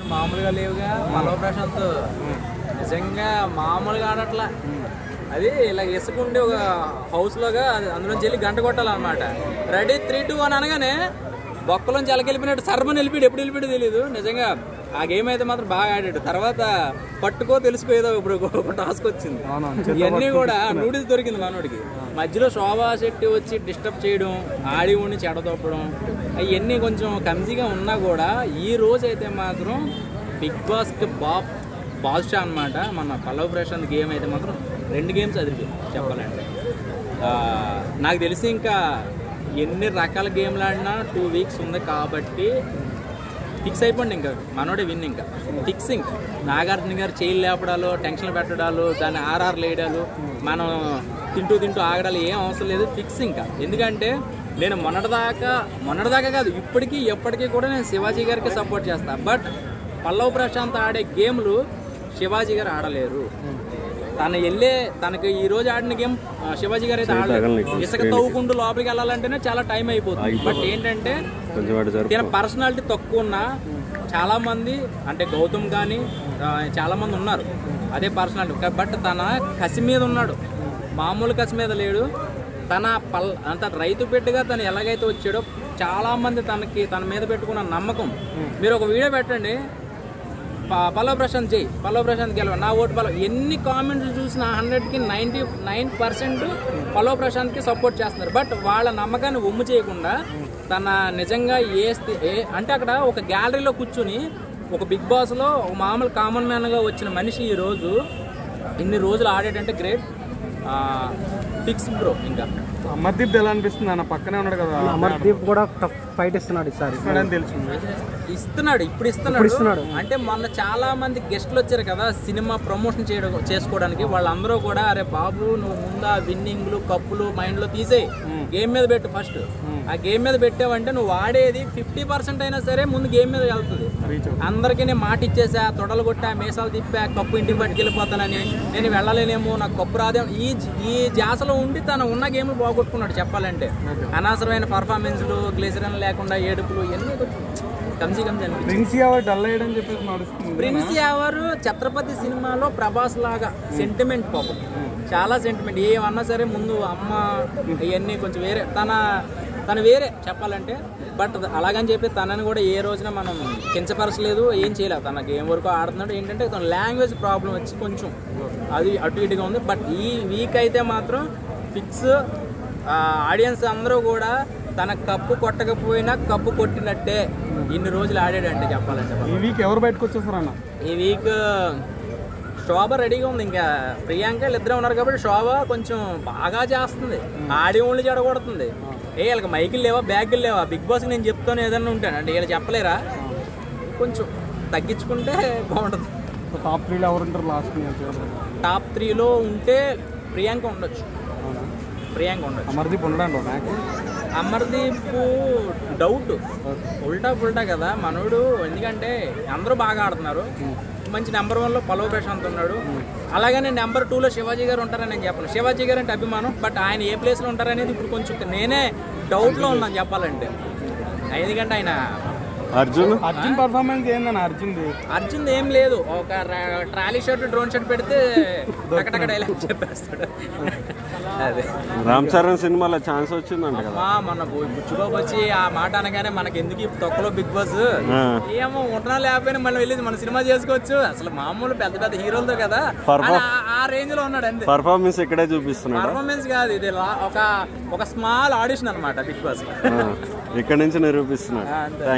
మామూలుగా లేవుగా పల్లవ ప్రశాంత్ నిజంగా మామూలుగా ఆడట్లా అది ఇలా ఇసుకుంటే ఒక హౌస్ లోగా అది అందులోంచి వెళ్ళి గంట కొట్టాలన్నమాట రెడీ త్రీ టూ అని అనగానే బొక్కలోంచి ఎలకెళ్ళిపోయినట్టు సర్బన్ వెళ్ళిపోయాడు ఎప్పుడు వెళ్ళిపోయాడు తెలియదు నిజంగా ఆ గేమ్ అయితే మాత్రం బాగా ఆడాడు తర్వాత పట్టుకో తెలుసుకోయేదో ఇప్పుడు ఒక టాస్క్ వచ్చింది ఇవన్నీ కూడా నూడిల్స్ దొరికింది మనోడికి మధ్యలో శోభా శెట్టి వచ్చి డిస్టర్బ్ చేయడం ఆడి ఉండి చెడతొప్పడం అవన్నీ కొంచెం కమ్జీగా ఉన్నా కూడా ఈ రోజు అయితే మాత్రం బిగ్ బాస్కి బాబ్ బాద్షా అనమాట మన పల్లవ్ ప్రశాంత్ గేమ్ అయితే మాత్రం రెండు గేమ్స్ అదిరిపోయి చెప్పాలంటే ఆ, నాకు తెలిసి ఇంకా ఎన్ని రకాల గేమ్లు ఆడినా టూ వీక్స్ ఉంది కాబట్టి ఫిక్స్ అయిపోండి ఇంకా మనోడే విన్ ఇంకా ఫిక్స్ ఇంకా నాగార్జున గారు చేయలు లేపడాలు టెన్షన్లు పెట్టడాలు దాన్ని ఆర్ఆర్ లేయడాలు మనం తింటూ తింటూ ఆగడాలు ఏం అవసరం లేదు ఫిక్స్ ఇంకా ఎందుకంటే నేను మొన్నటిదాకా మొన్నటిదాకా కాదు ఇప్పటికీ ఎప్పటికీ కూడా నేను శివాజీ గారికి సపోర్ట్ చేస్తాను బట్ పల్లవ్ ప్రశాంత్ ఆడే గేమ్లు శివాజీ గారు ఆడలేరు తను వెళ్ళే తనకి ఈ రోజు ఆడిన గేమ్ ఆ, శివాజీ గారు అయితే ఆడలేదు ఇసుక తవ్వుకుంటూ లోపలికి వెళ్ళాలంటేనే చాలా టైం అయిపోతుంది బట్ ఏంటంటే కొంచెం వాటి జరుపు ఈయన పర్సనాలిటీ తక్కువ ఉన్న చాలా మంది అంటే గౌతమ్ కానీ చాలా మంది ఉన్నారు అదే పర్సనాలిటీ బట్ తన కసి మీద ఉన్నాడు మామూలు కసి మీద లేడు తన పల్ అంత రైతు బిడ్డగా తను ఎలాగైతే వచ్చాడో చాలా మంది తనకి తన మీద పెట్టుకున్న నమ్మకం మీరు ఒక వీడియో పెట్టండి ప- పల్లవ్ ప్రశాంత్ జై పల్లవ్ ప్రశాంత్ గెలవ నా ఓటు పల్లవ్ ఎన్ని కామెంట్లు చూసిన హండ్రెడ్కి నైంటీ నైన్ పర్సెంట్ పల్లవ్ ప్రశాంత్కి సపోర్ట్ చేస్తున్నారు బట్ వాళ్ళ నమ్మకాన్ని ఒమ్ము చేయకుండా తన నిజంగా ఏ స్థి- ఏ అంటే అక్కడ ఒక గ్యాలరీలో కూర్చుని ఒక బిగ్ బాస్లో ఒక మామూలు కామన్ మ్యాన్గా వచ్చిన మనిషి ఈరోజు ఇన్ని రోజులు ఆడేటంటే గ్రేట్ ఫిక్స్ బ్రో ఇంకా అమర్దీప్ ఎలా అనిపిస్తుంది అన్న పక్కనే ఉన్నాడు కదా అమర్దీప్ కూడా టఫ్ ఫైట్ ఇస్తున్నాడు ఈసారి అని తెలిసింది ఇస్తున్నాడు ఇప్పుడు ఇస్తున్నాడు అంటే మొన్న చాలా మంది గెస్ట్లు వచ్చారు కదా సినిమా ప్రమోషన్ చేయడం చేసుకోవడానికి వాళ్ళందరూ కూడా అరే బాబు నువ్వు ముందా విన్నింగ్లు కప్పులు మైండ్ లో తీసేయి గేమ్ మీద పెట్టు ఫస్ట్ ఆ గేమ్ మీద పెట్టావంటే నువ్వు వాడేది ఫిఫ్టీ పర్సెంట్ అయినా సరే ముందు గేమ్ మీద వెళ్తుంది అందరికీ నేను మాట ఇచ్చేసా తొడలు కొట్టా మీసాలు తిప్పా కప్పు ఇంటికి పట్టుకెళ్ళిపోతానని నేను వెళ్ళలేనేమో నాకు కప్పు రాదే ఈ ఈ జాసలో ఉండి తను ఉన్న గేమ్లు బాగొట్టుకున్నాడు చెప్పాలంటే అనవసరమైన పర్ఫార్మెన్స్లు గ్లిజరన్ లేకుండా ఏడుపులు ఇవన్నీ కొంచెం కమ్సీ కమ్సీ అనిపించింది ప్రిన్స్ యావర్ డల్ అయ్యడం చెప్పేసి నడుస్తుంది ప్రిన్స్ ఎవరు ఛత్రపతి సినిమాలో ప్రభాస్ లాగా సెంటిమెంట్ పాపం చాలా సెంటిమెంట్ ఏమన్నా సరే ముందు అమ్మ ఇవన్నీ కొంచెం వేరే తన తను వేరే చెప్పాలంటే బట్ అలాగని చెప్పి తనని కూడా ఏ రోజున మనం కించపరచలేదు ఏం చేయలేదు తన గేమ్ వరకు ఆడుతున్నాడు ఏంటంటే తన లాంగ్వేజ్ ప్రాబ్లం వచ్చి కొంచెం అది అటు ఇటుగా ఉంది బట్ ఈ వీక్ అయితే మాత్రం ఫిక్స్ ఆడియన్స్ అందరూ కూడా తన కప్పు కొట్టకపోయినా కప్పు కొట్టినట్టే ఇన్ని రోజులు ఆడాడంటే చెప్పాలంటే ఈ వీక్ ఎవరు బయటకు వచ్చేసారు అన్న ఈ వీక్ శోభ రెడీగా ఉంది ఇంకా ప్రియాంక ఇద్దరే ఉన్నారు కాబట్టి శోభ కొంచెం బాగా చేస్తుంది ఆడి ఓన్లీ చెడగొడుతుంది ఏ వీళ్ళకి మైకులు లేవా బ్యాగులు లేవా బిగ్ బాస్ నేను చెప్తాను ఏదన్నా ఉంటాను అంటే వీళ్ళు చెప్పలేరా కొంచెం తగ్గించుకుంటే బాగుంటుంది టాప్ త్రీలో ఎవరు ఉంటారు లాస్ట్ టాప్ త్రీలో ఉంటే ప్రియాంక ఉండొచ్చు ప్రియాంక ఉండొచ్చు అమర్దీప్ ఉండడండి నాకు అమర్దీప్ డౌట్ ఉల్టా పుల్టా కదా మనోడు ఎందుకంటే అందరూ బాగా ఆడుతున్నారు మంచి నెంబర్ వన్లో పల్లవ ప్రశాంత్ ఉన్నాడు అలాగనే నెంబర్ టూలో శివాజీ గారు ఉంటారని నేను చెప్పను శివాజీ గారు అంటే అభిమానం బట్ ఆయన ఏ ప్లేస్లో ఉంటారనేది ఇప్పుడు కొంచెం నేనే డౌట్లో ఉన్నాను చెప్పాలంటే ఎందుకంటే ఆయన అర్జున్ అర్జున్ పర్ఫార్మెన్స్ ఏందన్న అర్జున్ది అర్జున్ ఏం లేదు ఒక రా- ట్రాలీ షర్ట్ డ్రోన్ షర్ట్ పెడితే టకటక డైలాగ్ చెప్పేస్తాడు అదే రామ్ చరణ్ సినిమాలో ఛాన్స్ వచ్చిందంట కదా అమ్మా మొన్న బు- బుచ్చుబాబు వచ్చి ఆ మాట అనగానే మనకి ఎందుకు ఈ తొక్కలో బిగ్ బాస్ ఆ. ఏమో ఉంటున్నా లేకపోయినా మళ్ళీ వెళ్ళి మన సినిమా చేసుకోవచ్చు అసలు మామూలు పెద్ద పెద్ద హీరోలతో కదా Perform- అని ఆ- ఆ రేంజ్ లో ఉన్నాడు అంతే పర్ఫార్మెన్స్ ఇక్కడే చూపిస్తున్నాడు పర్ఫార్మెన్స్ కాదు ఇది లా- ఒక ఒక స్మాల్ ఆడిషన్ అన్నమాట బిగ్ బాస్ ఇక్కడ నుంచి నిరూపిస్తున్నాడు అంతే